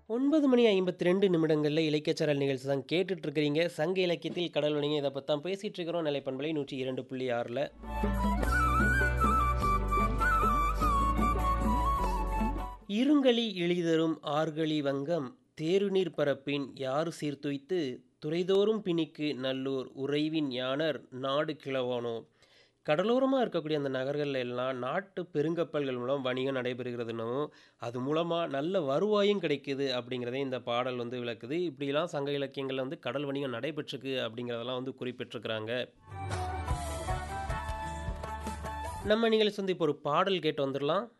9 மணி 52 நிமிடங்கள்ல இலக்கியச்சாரல் நிகழ்ச்சி தான் கேட்டுட்டு இருக்கிறீங்க. சங்க இலக்கியத்தில் கடல் வணிகம் இத பத்தி தான் பேசிட்டு இருக்கிறோம். நிலைப்பண்பலை 102.6ல. இருங்கலி இழிதரும் ஆர்கலி வங்கம் தேறுநீர் பரப்பின் யாறு சீர்துய்த்து துறைதோறும் பிணிக்கு நல்லோர் உறைவின் யாணர் நாடு கிழவானோ கடலோரமா இருக்கக்கூடிய அந்த நகர்கள்ல எல்லாம் நாட்டு பெருங்கப்பல்கள் மூலம் வணிகம் நடைபெறுகிறதுன்னும் அது மூலமா நல்ல வருவாயும் கிடைக்குது அப்படிங்கிறதை இந்த பாடல் வந்து விளக்குது. இப்படிலாம் சங்க இலக்கியங்கள்ல வந்து கடல் வணிகம் நடைபெற்றிருக்கு அப்படிங்கிறதெல்லாம் வந்து குறிப்பிட்டிருக்கிறாங்க. நம்ம நிகழ்ச்சி வந்து இப்போ ஒரு பாடல் கேட்டு வந்துரலாம்.